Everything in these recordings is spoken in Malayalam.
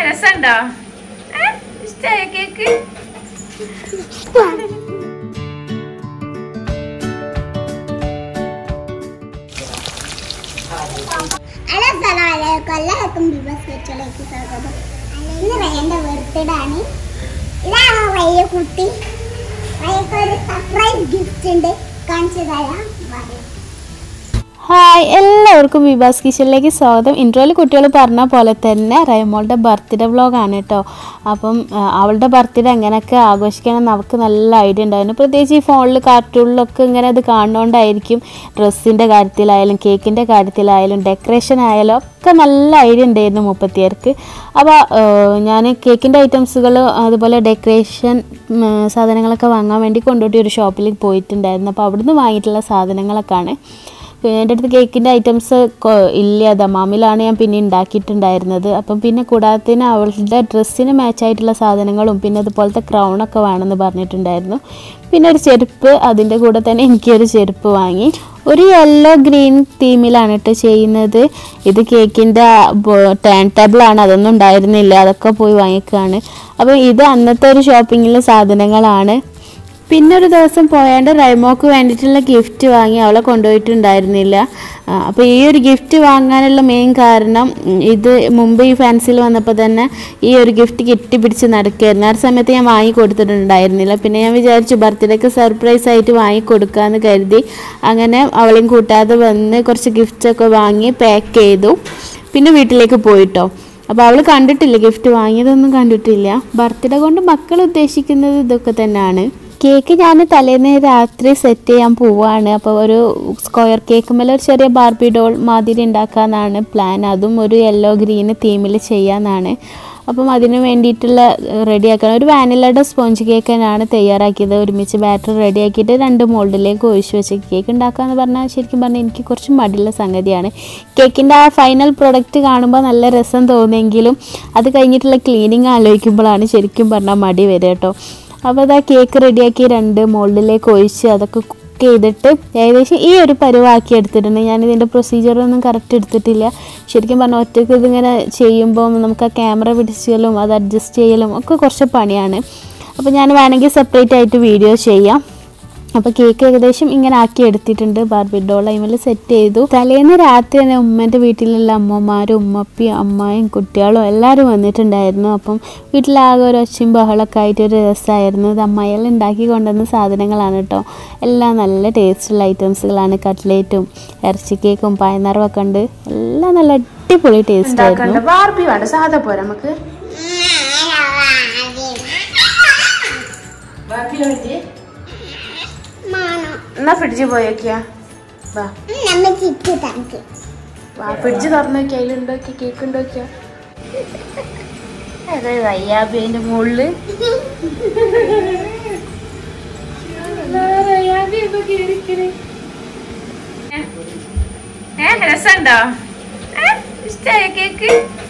രസമുണ്ടോ ഇഷ്ടായ കേക്ക് ഹലോ സലാമലൈക്കും എല്ലാവർക്കും ബിബസ് വെച്ചിലേക്ക് സ്വാഗതം ഇന്ന് റയന്റെ ബർത്ത്ഡേ ആണ് ഇതാണ് വലിയ കുട്ടി റയക്ക് ഒരു സർപ്രൈസ് ഗിഫ്റ്റ് ഉണ്ട് കാണിച്ചു തരാം പറയും ഹായ് എല്ലാവർക്കും വിഭാസ് കിച്ചണിലേക്ക് സ്വാഗതം ഇൻട്രോയിൽ കുട്ടികൾ പറഞ്ഞ പോലെ തന്നെ റൈമോളുടെ ബർത്ത്ഡേ വ്ളോഗാണ് കേട്ടോ അപ്പം ആ, അവളുടെ ബർത്ത്ഡേ എങ്ങനെയൊക്കെ ആഘോഷിക്കണം അവൾക്ക് നല്ല ഐഡിയ ഉണ്ടായിരുന്നു പ്രത്യേകിച്ച് ഈ ഫോണിൽ കാർട്ടൂണിലൊക്കെ ഇങ്ങനെ അത് കാണുന്നതുകൊണ്ടായിരിക്കും ഡ്രസ്സിൻ്റെ കാര്യത്തിലായാലും കേക്കിൻ്റെ കാര്യത്തിലായാലും ഡെക്കറേഷൻ ആയാലും ഒക്കെ നല്ല ഐഡിയ ഉണ്ടായിരുന്നു മുപ്പത്തിയേർക്ക് അപ്പോൾ ഞാൻ കേക്കിൻ്റെ ഐറ്റംസുകൾ അതുപോലെ ഡെക്കറേഷൻ സാധനങ്ങളൊക്കെ വാങ്ങാൻ വേണ്ടി കൊണ്ടുപോയി ഒരു ഷോപ്പിൽ പോയിട്ടുണ്ടായിരുന്നു അപ്പോൾ അവിടുന്ന് വാങ്ങിയിട്ടുള്ള സാധനങ്ങളൊക്കെയാണ് പിന്നെ എൻ്റെ അടുത്ത് കേക്കിൻ്റെ ഐറ്റംസ് ഇല്ല ദമാമിലാണ് ഞാൻ പിന്നെ ഉണ്ടാക്കിയിട്ടുണ്ടായിരുന്നത് അപ്പം പിന്നെ കൂടാതെ അവളുടെ ഡ്രസ്സിന് മാച്ചായിട്ടുള്ള സാധനങ്ങളും പിന്നെ അതുപോലത്തെ ക്രൗണൊക്കെ വേണമെന്ന് പറഞ്ഞിട്ടുണ്ടായിരുന്നു പിന്നെ ഒരു ചെരുപ്പ് അതിൻ്റെ കൂടെ തന്നെ എനിക്കൊരു ചെരുപ്പ് വാങ്ങി ഒരു യെല്ലോ ഗ്രീൻ തീമിലാണ് കേട്ടോ ചെയ്യുന്നത് ഇത് കേക്കിൻ്റെ ടേൺ ടേബിളാണ് അതൊന്നും ഉണ്ടായിരുന്നില്ല അതൊക്കെ പോയി വാങ്ങിക്കുകയാണ് അപ്പോൾ ഇത് അന്നത്തെ ഒരു ഷോപ്പിങ്ങിലെ സാധനങ്ങളാണ് പിന്നെ ഒരു ദിവസം പോയാണ്ട് റൈമോക്ക് വേണ്ടിയിട്ടുള്ള ഗിഫ്റ്റ് വാങ്ങി അവളെ കൊണ്ടുപോയിട്ടുണ്ടായിരുന്നില്ല അപ്പോൾ ഈ ഒരു ഗിഫ്റ്റ് വാങ്ങാനുള്ള മെയിൻ കാരണം ഉം, ഇത് മുമ്പ് ഈ ഫാൻസിൽ വന്നപ്പോൾ തന്നെ ഈ ഒരു ഗിഫ്റ്റ് കെട്ടിപ്പിടിച്ച് നടക്കുകയായിരുന്നു ആ ഒരു സമയത്ത് ഞാൻ വാങ്ങി കൊടുത്തിട്ടുണ്ടായിരുന്നില്ല പിന്നെ ഞാൻ വിചാരിച്ചു ബർത്ത്ഡേക്ക് സർപ്രൈസ് ആയിട്ട് വാങ്ങി കൊടുക്കാമെന്ന് കരുതി അങ്ങനെ അവളെയും കൂട്ടാതെ വന്ന് കുറച്ച് ഗിഫ്റ്റ്സ് ഒക്കെ വാങ്ങി പാക്ക് ചെയ്തു പിന്നെ വീട്ടിലേക്ക് പോയിട്ടോ അപ്പോൾ അവൾ കണ്ടിട്ടില്ല ഗിഫ്റ്റ് വാങ്ങിയതൊന്നും കണ്ടിട്ടില്ല ബർത്ത്ഡേ കൊണ്ട് മക്കൾ ഉദ്ദേശിക്കുന്നത് ഇതൊക്കെ തന്നെയാണ് കേക്ക് ഞാൻ തലേന്ന് രാത്രി സെറ്റ് ചെയ്യാൻ പോവാണ് അപ്പോൾ ഒരു സ്ക്വയർ കേക്ക് മേലെ ഒരു ചെറിയ ബാർബി ഡോൾ മാതിരി ഉണ്ടാക്കാന്നാണ് പ്ലാൻ അതും ഒരു യെല്ലോ ഗ്രീൻ തീമിൽ ചെയ്യാന്നാണ് അപ്പം അതിന് വേണ്ടിയിട്ടുള്ള റെഡിയാക്കണം ഒരു വാനിലയുടെ സ്പോഞ്ച് കേക്ക് തന്നെയാണ് തയ്യാറാക്കിയത് ഒരുമിച്ച് ബാറ്റർ റെഡിയാക്കിയിട്ട് രണ്ട് മോൾഡിലേക്ക് ഒഴിച്ച് വെച്ച് കേക്ക് ഉണ്ടാക്കാന്ന് പറഞ്ഞാൽ ശരിക്കും പറഞ്ഞാൽ എനിക്ക് കുറച്ച് മടിയുള്ള സംഗതിയാണ് കേക്കിൻ്റെ ആ ഫൈനൽ പ്രൊഡക്റ്റ് കാണുമ്പോൾ നല്ല രസം തോന്നിയെങ്കിലും അത് കഴിഞ്ഞിട്ടുള്ള ക്ലീനിങ് ആലോചിക്കുമ്പോഴാണ് ശരിക്കും പറഞ്ഞാൽ മടി വരിക കേട്ടോ അപ്പോൾ അതാ കേക്ക് റെഡിയാക്കി രണ്ട് മോൾഡിലേക്ക് ഒഴിച്ച് അതൊക്കെ കുക്ക് ചെയ്തിട്ട് ഏകദേശം ഈ ഒരു പരുവാക്കി എടുത്തിട്ടുണ്ട് ഞാൻ ഇതിൻ്റെ പ്രൊസീജിയറൊന്നും കറക്റ്റ് എടുത്തിട്ടില്ല ശരിക്കും പറഞ്ഞാൽ ഒറ്റയ്ക്ക് ഇതിങ്ങനെ ചെയ്യുമ്പോൾ നമുക്ക് ആ ക്യാമറ പിടിച്ചലും അത് അഡ്ജസ്റ്റ് ചെയ്യലും ഒക്കെ കുറച്ച് പണിയാണ് അപ്പോൾ ഞാൻ വേണമെങ്കിൽ സെപ്പറേറ്റ് ആയിട്ട് വീഡിയോ ചെയ്യാം അപ്പോൾ കേക്ക് ഏകദേശം ഇങ്ങനെ ആക്കി എടുത്തിട്ടുണ്ട് ബാർബി ഡോൾ അതിൽ സെറ്റ് ചെയ്തു തലേന്ന് രാത്രി തന്നെ ഉമ്മൻ്റെ വീട്ടിലുള്ള അമ്മമാരും ഉമ്മപ്പിയും അമ്മായും കുട്ടികളും എല്ലാവരും വന്നിട്ടുണ്ടായിരുന്നു അപ്പം വീട്ടിലാകെ ഒരു ഒച്ചയും ബഹളമൊക്കെ ആയിട്ട് ഒരു രസമായിരുന്നു ഇത് അമ്മായിയെല്ലാം ഉണ്ടാക്കി കൊണ്ടുവന്ന സാധനങ്ങളാണ് കേട്ടോ എല്ലാം നല്ല ടേസ്റ്റുള്ള ഐറ്റംസുകളാണ് കട്ട്ലേറ്റും ഇറച്ചി കേക്കും പായനിറവൊക്കെ ഉണ്ട് എല്ലാം നല്ല അടിപൊളി ടേസ്റ്റ് ആയിരുന്നു ഉണ്ടാക്കണ്ട ബാർബി വേണ്ട സാധാ പോരാ നമുക്ക് ബാർബിനെ പറ്റി മാണോ എന്നാ ഫ്രിഡ്ജിൽ പോയി നോക്കിയാ വാ നമ്മ ചിറ്റ് താങ്ക് വാ ഫ്രിഡ്ജ് തുറന്നു നോക്കി അതിലുണ്ടോക്കി കേക്ക് ഉണ്ടോക്കിയാ അതായത് അയ്യാബി അതിന്റെ മുകളില് ഏ രസമുണ്ടോ ഇഷ്ടായ കേക്ക്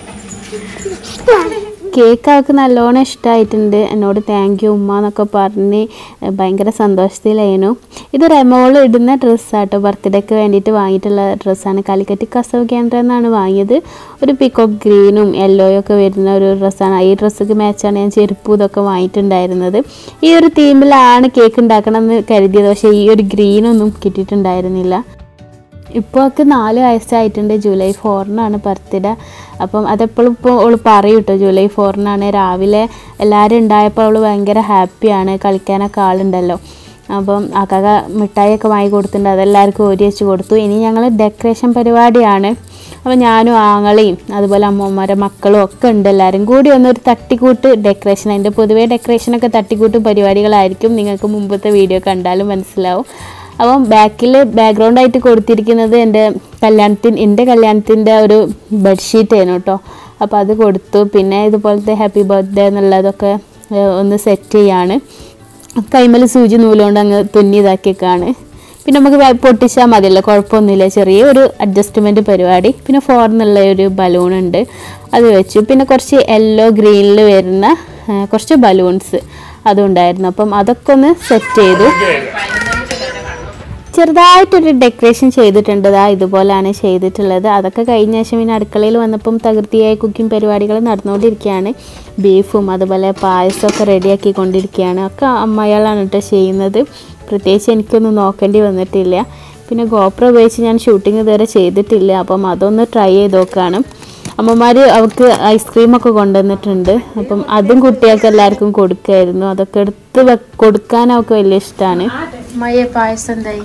കേക്ക് അവൾക്ക് നല്ലോണം ഇഷ്ടമായിട്ടുണ്ട് എന്നോട് താങ്ക് യു ഉമ്മ എന്നൊക്കെ പറഞ്ഞ് ഭയങ്കര സന്തോഷത്തിലായിരുന്നു ഇത് റെമോൾ ഇടുന്ന ഡ്രസ്സാട്ടോ ബർത്ത്ഡേക്ക് വേണ്ടിയിട്ട് വാങ്ങിയിട്ടുള്ള ഡ്രസ്സാണ് കാലിക്കറ്റ് കസവ് കേന്ദ്രം എന്നാണ് വാങ്ങിയത് ഒരു പിക്കോക്ക് ഗ്രീനും യെല്ലോയും ഒക്കെ വരുന്ന ഒരു ഡ്രസ്സാണ് ഈ ഡ്രസ്സൊക്കെ മാച്ചാണ് ഞാൻ ചെരുപ്പും ഇതൊക്കെ വാങ്ങിയിട്ടുണ്ടായിരുന്നത് ഈ ഒരു തീമിലാണ് കേക്ക് ഉണ്ടാക്കണം എന്ന് കരുതിയത് പക്ഷേ ഈ ഒരു ഗ്രീനൊന്നും കിട്ടിയിട്ടുണ്ടായിരുന്നില്ല ഇപ്പോൾ ഒക്കെ നാല് വയസ്സായിട്ടുണ്ട് ജൂലൈ ഫോറിനാണ് ബർത്ത്ഡേ അപ്പം അതെപ്പോഴും ഇപ്പോൾ അവൾ പറയും കേട്ടോ ജൂലൈ ഫോറിനാണ് രാവിലെ എല്ലാവരും ഉണ്ടായപ്പോൾ അവൾ ഭയങ്കര ഹാപ്പിയാണ് കളിക്കാനൊക്കെ ആളുണ്ടല്ലോ അപ്പം ആക്കാക മിഠായിയൊക്കെ വാങ്ങി കൊടുത്തിട്ടുണ്ട് അതെല്ലാവർക്കും ഓരി വെച്ച് കൊടുത്തു ഇനി ഞങ്ങൾ ഡെക്കറേഷൻ പരിപാടിയാണ് അപ്പോൾ ഞാനും ആങ്ങളെയും അതുപോലെ അമ്മമാരെ മക്കളും ഒക്കെ ഉണ്ട് എല്ലാവരും കൂടി ഒന്നൊരു തട്ടിക്കൂട്ട് ഡെക്കറേഷൻ അതിൻ്റെ പൊതുവേ ഡെക്കറേഷനൊക്കെ തട്ടിക്കൂട്ട് പരിപാടികളായിരിക്കും നിങ്ങൾക്ക് മുമ്പത്തെ വീഡിയോ കണ്ടാലും മനസ്സിലാവും അപ്പം ബാക്കിൽ ബാക്ക്ഗ്രൗണ്ട് ആയിട്ട് കൊടുത്തിരിക്കുന്നത് എൻ്റെ കല്യാണത്തിന് എൻ്റെ കല്യാണത്തിൻ്റെ ഒരു ബെഡ്ഷീറ്റ് ആയിരുന്നു കേട്ടോ അപ്പോൾ അത് കൊടുത്തു പിന്നെ ഇതുപോലത്തെ ഹാപ്പി ബർത്ത്ഡേ എന്നുള്ളതൊക്കെ ഏഹ്, ഒന്ന് സെറ്റ് ചെയ്യാണ് കൈമൽ സൂചി നൂലുകൊണ്ട് അങ്ങ് തുന്നി ഇതാക്കിയേക്കാണ് പിന്നെ നമുക്ക് വെ- പൊട്ടിച്ചാൽ മതിയല്ലോ കുഴപ്പമൊന്നുമില്ല ചെറിയ ഒരു അഡ്ജസ്റ്റ്മെൻറ്റ് പരിപാടി പിന്നെ ഫോർന്നുള്ള ഒരു ബലൂൺ ഉണ്ട് അത് വെച്ചു പിന്നെ കുറച്ച് യെല്ലോ ഗ്രീനിൽ വരുന്ന ആ, കുറച്ച് ബലൂൺസ് അതുണ്ടായിരുന്നു അപ്പം അതൊക്കെ ഒന്ന് സെറ്റ് ചെയ്തു ചെറുതായിട്ടൊരു ഡെക്കറേഷൻ ചെയ്തിട്ടുണ്ട് ദാ ഇതുപോലെയാണ് ചെയ്തിട്ടുള്ളത് അതൊക്കെ കഴിഞ്ഞ ശേഷം പിന്നെ അടുക്കളയിൽ വന്നപ്പം തകൃതിയായ കുക്കിംഗ് പരിപാടികൾ നടന്നുകൊണ്ടിരിക്കുകയാണ് ബീഫും അതുപോലെ പായസമൊക്കെ റെഡിയാക്കി കൊണ്ടിരിക്കുകയാണ് ഒക്കെ അമ്മയാളാണ് കേട്ടോ ചെയ്യുന്നത് പ്രത്യേകിച്ച് എനിക്കൊന്നും നോക്കേണ്ടി വന്നിട്ടില്ല പിന്നെ ഗോപ്ര ഉപയോഗിച്ച് ഞാൻ ഷൂട്ടിംഗ് ഇതുവരെ ചെയ്തിട്ടില്ല അപ്പം അതൊന്ന് ട്രൈ ചെയ്ത് നോക്കുകയാണ് അമ്മമാർ അവർക്ക് ഐസ്ക്രീമൊക്കെ കൊണ്ടുവന്നിട്ടുണ്ട് അപ്പം അതും കുട്ടികൾക്ക് എല്ലാവർക്കും കൊടുക്കുമായിരുന്നു അതൊക്കെ എടുത്ത് വെ- കൊടുക്കാൻ അവർക്ക് വലിയ ഇഷ്ടമാണ് മയ പായസം എന്തായി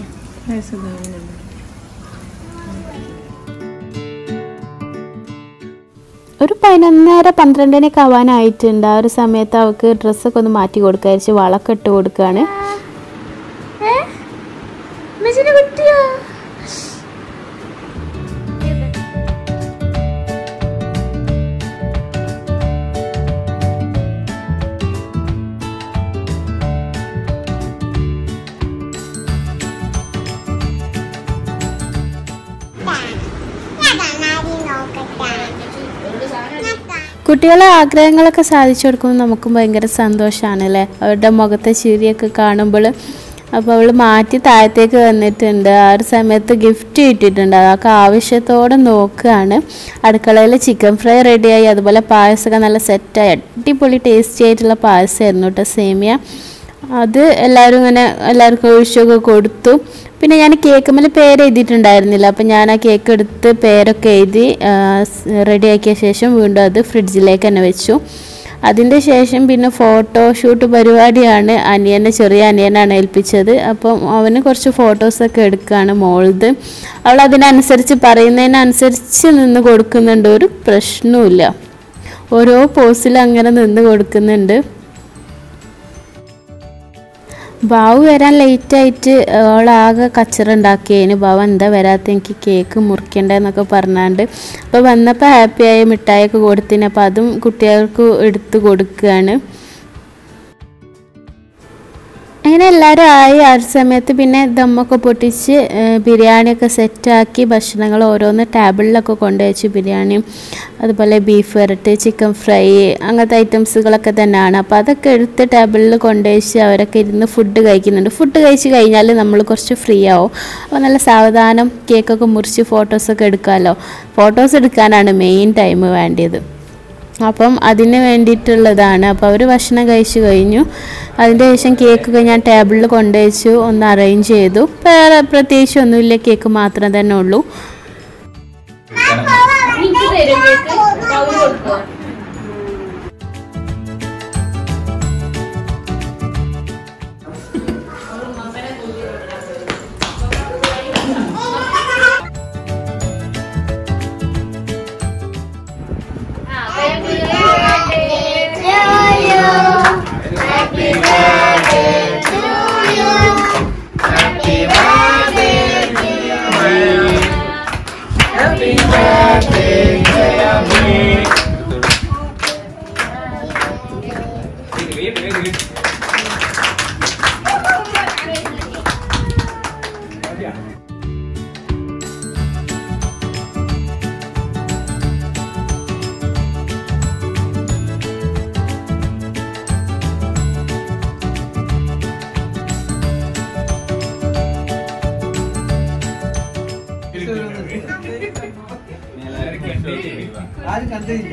ഒരു പതിനൊന്നര പന്ത്രണ്ടിനൊക്കെ ആവാനായിട്ടുണ്ട് ആ ഒരു സമയത്ത് അവൾക്ക് ഡ്രസ്സൊക്കെ ഒന്ന് മാറ്റി കൊടുക്കാതിരിച്ച് വളമൊക്കെ ഇട്ട് കൊടുക്കുകയാണ് കുട്ടിയോ ഞാൻ കണ്ണാടി നോക്കട്ടെ ഞാൻ കാ- കുട്ടികളെ ആഗ്രഹങ്ങളൊക്കെ സാധിച്ചു കൊടുക്കുമ്പോൾ നമുക്കും ഭയങ്കര സന്തോഷമാണ് അല്ലേ അവരുടെ മുഖത്തെ ചിരിയൊക്കെ കാണുമ്പോൾ അപ്പോൾ അവൾ മാറ്റി താഴത്തേക്ക് വന്നിട്ടുണ്ട് ആ ഒരു സമയത്ത് ഗിഫ്റ്റ് കിട്ടിയിട്ടുണ്ട് അതൊക്കെ ആവശ്യത്തോടെ നോക്കുകയാണ് അടുക്കളയിൽ ചിക്കൻ ഫ്രൈ റെഡിയായി അതുപോലെ പായസമൊക്കെ നല്ല സെറ്റായി അടിപൊളി ടേസ്റ്റി ആയിട്ടുള്ള പായസമായിരുന്നു കേട്ടോ സേമിയ അത് എല്ലാവരും ഇങ്ങനെ എല്ലാവർക്കും ഒഴിച്ചൊക്കെ കൊടുത്തു പിന്നെ ഞാൻ കേക്കുമ്മൽ പേര് എഴുതിയിട്ടുണ്ടായിരുന്നില്ല അപ്പം ഞാൻ ആ കേക്ക് എടുത്ത് പേരൊക്കെ എഴുതി റെഡിയാക്കിയ ശേഷം വീണ്ടും അത് ഫ്രിഡ്ജിലേക്ക് തന്നെ വെച്ചു അതിൻ്റെ ശേഷം പിന്നെ ഫോട്ടോ ഷൂട്ട് പരിപാടിയാണ് അനിയനെ ചെറിയ അനിയനാണ് ഏൽപ്പിച്ചത് അപ്പം അവന് കുറച്ച് ഫോട്ടോസൊക്കെ എടുക്കുകയാണ് മോളത് അവൾ അതിനനുസരിച്ച് പറയുന്നതിനനുസരിച്ച് നിന്ന് കൊടുക്കുന്നുണ്ട് ഒരു പ്രശ്നവുമില്ല ഓരോ പോസിൽ അങ്ങനെ നിന്ന് കൊടുക്കുന്നുണ്ട് ബാവു വരാൻ ലേറ്റായിട്ട് അവളാകെ കച്ചറ ഉണ്ടാക്കിയതിന് ബാവു എന്താ വരാത്ത എനിക്ക് കേക്ക് മുറിക്കണ്ടെന്നൊക്കെ പറഞ്ഞാണ്ട് അപ്പോൾ വന്നപ്പോൾ ഹാപ്പിയായ മിഠായിയൊക്കെ കൊടുത്തിന് അപ്പോൾ അതും കുട്ടികൾക്ക് എടുത്ത് കൊടുക്കുകയാണ് അങ്ങനെ എല്ലാവരും ആയി ആ ഒരു സമയത്ത് പിന്നെ ദമ്മൊക്കെ പൊട്ടിച്ച് ഏഹ്, ബിരിയാണിയൊക്കെ സെറ്റാക്കി ഭക്ഷണങ്ങൾ ഓരോന്ന് ടേബിളിലൊക്കെ കൊണ്ടുവച്ചു ബിരിയാണിയും അതുപോലെ ബീഫ് വരട്ട് ചിക്കൻ ഫ്രൈ അങ്ങനത്തെ ഐറ്റംസുകളൊക്കെ തന്നെയാണ് അപ്പോൾ അതൊക്കെ എടുത്ത് ടേബിളിൽ കൊണ്ടുവച്ച് അവരൊക്കെ ഇരുന്ന് ഫുഡ് കഴിക്കുന്നുണ്ട് ഫുഡ് കഴിച്ച് കഴിഞ്ഞാൽ നമ്മൾ കുറച്ച് ഫ്രീ ആവും അപ്പോൾ നല്ല സാവധാനം കേക്കൊക്കെ മുറിച്ച് ഫോട്ടോസൊക്കെ എടുക്കാമല്ലോ ഫോട്ടോസ് എടുക്കാനാണ് മെയിൻ ടൈം വേണ്ടിയത് അപ്പം അതിന് വേണ്ടിയിട്ടുള്ളതാണ് അപ്പോൾ അവർ ഭക്ഷണം കഴിച്ചു കഴിഞ്ഞു അതിൻ്റെ ശേഷം കേക്കൊക്കെ ഞാൻ ടേബിളിൽ കൊണ്ടുവച്ചു ഒന്ന് അറേഞ്ച് ചെയ്തു വേറെ പ്രത്യേകിച്ച് ഒന്നുമില്ല കേക്ക് മാത്രം തന്നെ ഉള്ളൂ ആരും കണ്ടില്ല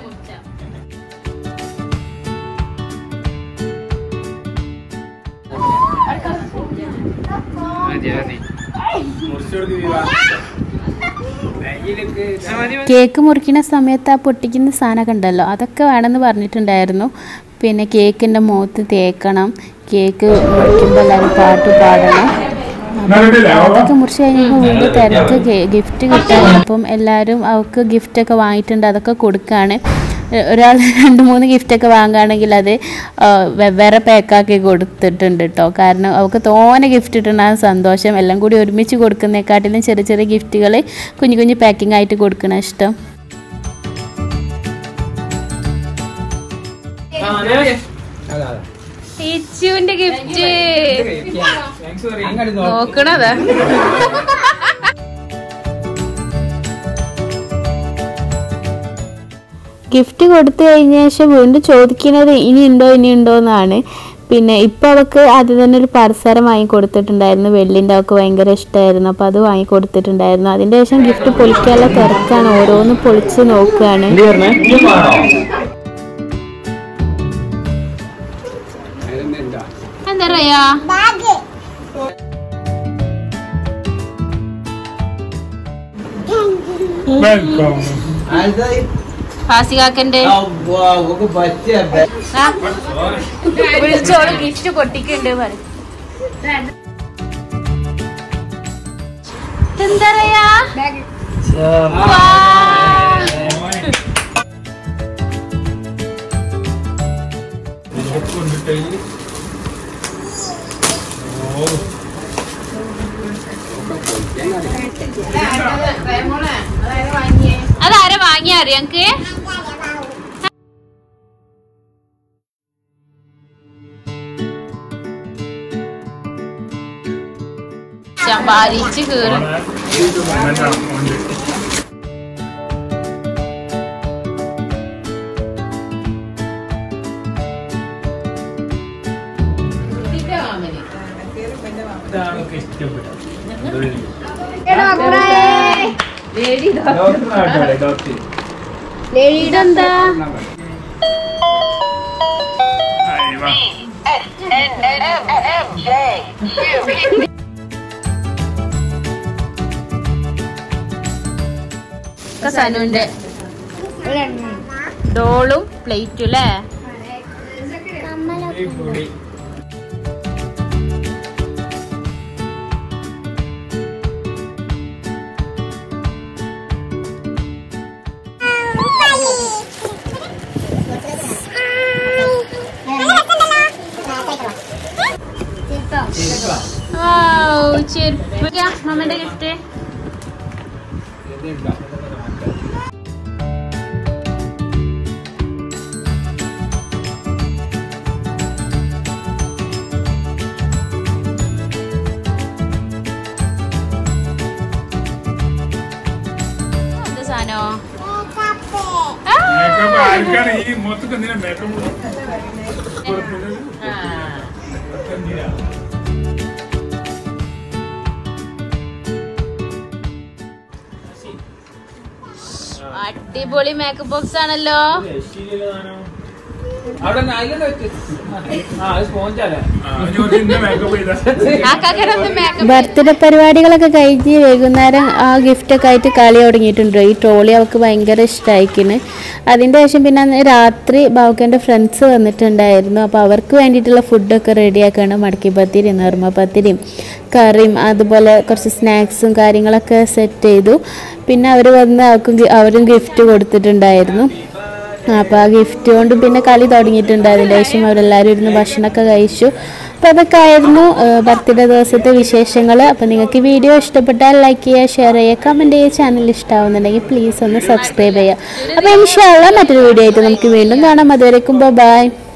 കേക്ക് മുറിക്കുന്ന സമയത്ത് ആ പൊട്ടിക്കുന്ന സാധനമൊക്കെ ഉണ്ടല്ലോ അതൊക്കെ വേണമെന്ന് പറഞ്ഞിട്ടുണ്ടായിരുന്നു പിന്നെ കേക്കിൻ്റെ മുഖത്ത് തേക്കണം കേക്ക് മുറിക്കുമ്പോൾ എല്ലാവരും പാട്ട് പാടണം അതൊക്കെ മുറിച്ച് കഴിഞ്ഞപ്പോൾ വീണ്ടും തിരക്ക് ഗിഫ്റ്റ് കിട്ടാൻ അപ്പം എല്ലാവരും അവർക്ക് ഗിഫ്റ്റൊക്കെ വാങ്ങിയിട്ടുണ്ട് അതൊക്കെ കൊടുക്കുകയാണ് എ- ഒരാൾ രണ്ട് മൂന്ന് ഗിഫ്റ്റൊക്കെ വാങ്ങുകയാണെങ്കിൽ അത് ആ, വെവ്വേറെ പാക്കാക്കി കൊടുത്തിട്ടുണ്ട് കേട്ടോ കാരണം അവർക്ക് തോനെ ഗിഫ്റ്റ് ഇട്ടുണ്ടാകുന്ന സന്തോഷം എല്ലാം കൂടി ഒരുമിച്ച് കൊടുക്കുന്നതിനെക്കാട്ടിലും ചെറിയ ചെറിയ ഗിഫ്റ്റുകൾ കുഞ്ഞു കുഞ്ഞു പാക്കിംഗ് ആയിട്ട് കൊടുക്കണം ഇഷ്ടം ഇച്ചുവിന്റെ ഗിഫ്റ്റ് അങ്ങോട്ട് നോക്ക്. നോക്കണതാ ഗിഫ്റ്റ് കൊടുത്തു കഴിഞ്ഞ ശേഷം വീണ്ടും ചോദിക്കുന്നത് ഇനി ഉണ്ടോ ഇനി ഉണ്ടോ എന്നാണ് പിന്നെ ഇപ്പോൾ അവൾക്ക് ആദ്യം തന്നെ ഒരു പർസരം വാങ്ങി കൊടുത്തിട്ടുണ്ടായിരുന്നു വെള്ളിൻ്റെ അവൾക്ക് ഭയങ്കര ഇഷ്ടമായിരുന്നു അപ്പോൾ അത് വാങ്ങി കൊടുത്തിട്ടുണ്ടായിരുന്നു അതിൻ്റെ ശേഷം ഗിഫ്റ്റ് പൊളിക്കാനുള്ള തിരക്കാണ് ഓരോന്ന് പൊളിച്ച് നോക്കുകയാണ് എന്താ പറയാ ബാഗ് ഫാസികാക്കൻ്റെ പറ്റിയ വിളിച്ചോളൂ ഗിഫ്റ്റ് പൊട്ടിക്കുണ്ട് പറയും എന്താ പറയാ അതാരാ വാങ്ങിയ അറിയാം ഞങ്ങക്ക് ചമ്പാരിച്ച് കീറി ലേഡിയുടെ സനുവിന്റെ ഡോളും പ്ലേറ്റും അല്ലേ ചെരുപ്പ് മമ്മന്റെ ഗിഫ്റ്റ് എന്ത് സാധനോ ആ! മേക്കപ്പ് ആർക്കാണ് ഈ മൊത്തത്തിൽ എന്തിനാ മേക്കപ്പ് കൊടുക്കുന്നത് എന്തിനാ അടിപൊളി മേക്കപ്പ് ബോക്സ് ആണല്ലോ അവിടെ നായികണ്ട വെച്ച് ആ അത് സ്പോഞ്ചല്ലേ ആ, ഇനി ഒരു ഇന്ന മേക്കപ്പ് ചെയ്താ ആക്കാക്കടൊന്ന് മേക്കപ്പ് ബർത്ത്ഡേ പരിപാടികളൊക്കെ കഴിഞ്ഞ് വൈകുന്നേരം ആ ഗിഫ്റ്റൊക്കെ ആയിട്ട് കളി തുടങ്ങിയിട്ടുണ്ട് ഈ ട്രോളി അവൾക്ക് ഭയങ്കര ഇഷ്ടമായിക്കിന് അതിൻ്റെ ശേഷം പിന്നെ അന്ന് രാത്രി ബാവുക്കൻ്റെ ഫ്രണ്ട്സ് വന്നിട്ടുണ്ടായിരുന്നു അപ്പോൾ അവർക്ക് വേണ്ടിയിട്ടുള്ള ഫുഡൊക്കെ റെഡിയാക്കാണ് മടക്കി പത്തിരിയും നിർമ്മ പത്തിരിയും കറിയും അതുപോലെ കുറച്ച് സ്നാക്സും കാര്യങ്ങളൊക്കെ സെറ്റ് ചെയ്തു പിന്നെ അവർ വന്ന് അവർക്ക് ഗി- അവരും ഗിഫ്റ്റ് കൊടുത്തിട്ടുണ്ടായിരുന്നു അപ്പോൾ ആ ഗിഫ്റ്റ് കൊണ്ട് പിന്നെ കളി തുടങ്ങിയിട്ടുണ്ട് അതിൻ്റെ ശേഷം അവരെല്ലാവരും ഇരുന്ന് ഭക്ഷണമൊക്കെ കഴിച്ചു അപ്പോൾ അതൊക്കെ ആയിരുന്നു ബർത്ത്ഡേ ദിവസത്തെ വിശേഷങ്ങൾ അപ്പോൾ നിങ്ങൾക്ക് ഈ വീഡിയോ ഇഷ്ടപ്പെട്ടാൽ ലൈക്ക് ചെയ്യുക ഷെയർ ചെയ്യുക കമൻറ്റ് ചെയ്യുക ചാനൽ ഇഷ്ടമാവുന്നുണ്ടെങ്കിൽ പ്ലീസ് ഒന്ന് സബ്സ്ക്രൈബ് ചെയ്യുക അപ്പോൾ ഇൻഷാല്ല മറ്റൊരു വീഡിയോ ആയിട്ട് നമുക്ക് വീണ്ടും കാണാം അതുവരേക്കും ബൈ